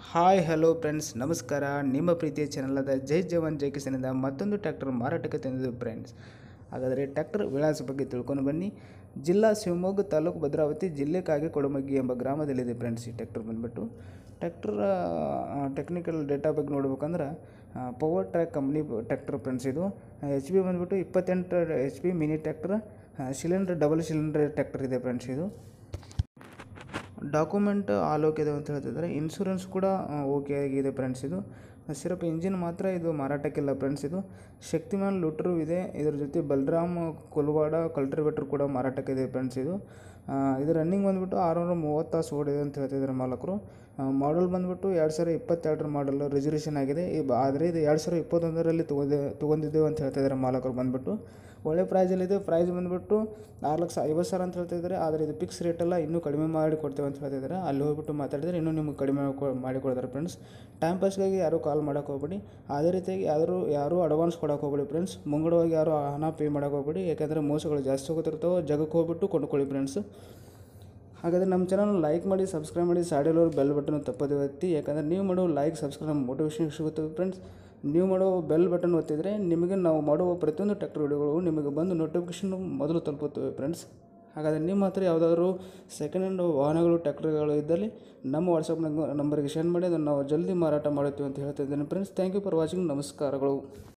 hi hello friends ನಮಸ್ಕಾರ ನಿಮ್ಮ ಪ್ರೀತಿಯ ಚಾನಲಾದ ಜೈ ಜವಾನ್ ಜೈ ಕಿಸನಿಂದ ಮತ್ತೊಂದು ಟ್ರ್ಯಾಕ್ಟರ್ ಮಾರಾಟಕ್ಕೆ ತಂದಿದ್ದು ಫ್ರೆಂಡ್ಸ್ ಹಾಗಾದರೆ ಟ್ರ್ಯಾಕ್ಟರ್ ವಿಳಾಸ ಬಗ್ಗೆ ತಿಳ್ಕೊಂಡು ಬನ್ನಿ ಜಿಲ್ಲಾ ಶಿವಮೊಗ್ಗ ತಾಲೂಕು ಭದ್ರಾವತಿ ಜಿಲ್ಲೆ ಕಾಗೆ ಕೊಡಮಗ್ಗಿ ಎಂಬ ಗ್ರಾಮದಲ್ಲಿದೆ ಫ್ರೆಂಡ್ಸ್ ಈ ಟ್ರ್ಯಾಕ್ಟರ್ ಬಂದುಬಿಟ್ಟು ಟ್ರ್ಯಾಕ್ಟರ್ ಟೆಕ್ನಿಕಲ್ ಡೇಟಾ ಬಗ್ಗೆ ನೋಡ್ಬೇಕಂದ್ರೆ Powertrac company tractor friends ಇದು ಎಚ್ ಬಿ ಬಂದುಬಿಟ್ಟು ಇಪ್ಪತ್ತೆಂಟು H P mini tractor cylinder double cylinder tractor ಇದೆ ಫ್ರೆಂಡ್ಸ್ ಇದು ಡಾಕ್ಯುಮೆಂಟ್ ಆಲ್ ಓಕೆ ಇದೆ ಅಂತ ಹೇಳ್ತಿದ್ದಾರೆ ಇನ್ಶೂರೆನ್ಸ್ ಕೂಡ ಓಕೆ ಆಗಿದೆ ಫ್ರೆಂಡ್ಸ್ ಇದು ಸಿರಪ್ ಇಂಜಿನ್ ಮಾತ್ರ ಇದು ಮಾರಾಟಕ್ಕಿಲ್ಲ ಫ್ರೆಂಡ್ಸ್ ಇದು ಶಕ್ತಿಮಾನ್ ಲೂಟ್ರು ಇದೆ ಇದರ ಜೊತೆ ಬಲರಾಮ್ ಕೊಲ್ವಾಡ ಕಲ್ಟ್ರಿವೇಟ್ರ್ ಕೂಡ ಮಾರಾಟಕ್ಕಿದೆ ಫ್ರೆಂಡ್ಸ್ ಇದು ಆ, ಇದು ರನ್ನಿಂಗ್ ಬಂದುಬಿಟ್ಟು ಆರುನೂರ ಮೂವತ್ತು ತಾಸು ಓಡಿದೆ ಅಂತ ಹೇಳ್ತಿದ್ದಾರೆ ಮಾಲಕರು ಮಾಡಲ್ ಬಂದುಬಿಟ್ಟು ಎರಡು ಸಾವಿರ ಇಪ್ಪತ್ತೆರಡರ ಮಾಡಲ್ ರಿಸರ್ವೇಷನ್ ಆಗಿದೆ ಈ ಬ- ಆದರೆ ಇದು ಎರಡು ಸಾವಿರ ಇಪ್ಪತ್ತೊಂದರಲ್ಲಿ ತೊಗೊಂಡೆ ತೊಗೊಂಡಿದ್ದೇವೆ ಅಂತ ಹೇಳ್ತಿದ್ದಾರೆ ಮಾಲಕರು ಬಂದುಬಿಟ್ಟು ಒಳ್ಳೆ ಪ್ರೈಸಲ್ಲಿದೆ ಪ್ರೈಸ್ ಬಂದುಬಿಟ್ಟು ಆರು ಲಕ್ಷ ಐವತ್ತು ಸಾವಿರ ಅಂತ ಹೇಳ್ತಿದ್ದಾರೆ ಆದರೆ ಇದು ಫಿಕ್ಸ್ ರೇಟಲ್ಲ ಇನ್ನೂ ಕಡಿಮೆ ಮಾಡಿ ಕೊಡ್ತೇವೆ ಅಂತ ಹೇಳ್ತಿದ್ದಾರೆ ಅಲ್ಲಿ ಹೋಗ್ಬಿಟ್ಟು ಮಾತಾಡಿದರೆ ಇನ್ನೂ ನಿಮ್ಗೆ ಕಡಿಮೆ ಕೊ- ಮಾಡಿ ಕೊಡ್ತಾರೆ ಫ್ರೆಂಡ್ಸ್ ಟೈಮ್ ಪಾಸ್ಗಾಗಿ ಯಾರೂ ಕಾಲ್ ಮಾಡೋಕೆ ಹೋಗ್ಬೇಡಿ ಅದೇ ರೀತಿಯಾಗಿ ಯಾರು ಯಾರೂ ಅಡ್ವಾನ್ಸ್ ಕೊಡೋಕೆ ಹೋಗ್ಬೇಡಿ ಫ್ರೆಂಡ್ಸ್ ಮುಂಗಡವಾಗಿ ಯಾರು ಹಣ ಪೇ ಮಾಡೋಕೆ ಹೋಗ್ಬೇಡಿ ಯಾಕಂದರೆ ಮೋಸಗಳು ಜಾಸ್ತಿ ಹೋಗುತ್ತಿರ್ತಾವೆ ಜಗಕ್ಕೆ ಹೋಗ್ಬಿಟ್ಟು ಕೊಂಡ್ಕೊಳ್ಳಿ ಫ್ರೆಂಡ್ಸ್ ಹಾಗಾದರೆ ನಮ್ಮ ಚಾನಲ್ ಲೈಕ್ ಮಾಡಿ ಸಬ್ಸ್ಕ್ರೈಬ್ ಮಾಡಿ ಸಾಡಿಲೋರು ಬೆಲ್ ಬಟನ್ ತಪ್ಪದೆ ಒತ್ತಿ ಯಾಕಂದರೆ ನೀವು ಮಾಡೋ ಲೈಕ್ ಸಬ್ಸ್ಕ್ರೈಬ್ ಮೋಟಿವೇಶನ್ ಸಿಗುತ್ತೆ ಫ್ರೆಂಡ್ಸ್ ನೀವು ಮಾಡೋ ಬೆಲ್ ಬಟನ್ ಒತ್ತಿದರೆ ನಿಮಗೆ ನಾವು ಮಾಡುವ ಪ್ರತಿಯೊಂದು ಟ್ರ್ಯಾಕ್ಟರ್ ವಿಡಿಯೋಗಳು ನಿಮಗೆ ಬಂದು ನೋಟಿಫಿಕೇಶನ್ ಮೊದಲು ತಲುಪುತ್ತವೆ ಫ್ರೆಂಡ್ಸ್ ಹಾಗಾದರೆ ನಿಮ್ಮ ಹತ್ರ ಯಾವುದಾದ್ರೂ ಸೆಕೆಂಡ್ ಹ್ಯಾಂಡ್ ವಾಹನಗಳು ಟ್ರ್ಯಾಕ್ಟರ್ಗಳು ಇದ್ದಲ್ಲಿ ನಮ್ಮ ವಾಟ್ಸಪ್ ನಂಬರ್ಗೆ ಸೆಂಡ್ ಮಾಡಿ ಅದನ್ನು ನಾವು ಜಲ್ದಿ ಮಾರಾಟ ಮಾಡುತ್ತೀವಿ ಅಂತ ಹೇಳ್ತಾ ಇದ್ದೇನೆ friends thank you for watching ನಮಸ್ಕಾರಗಳು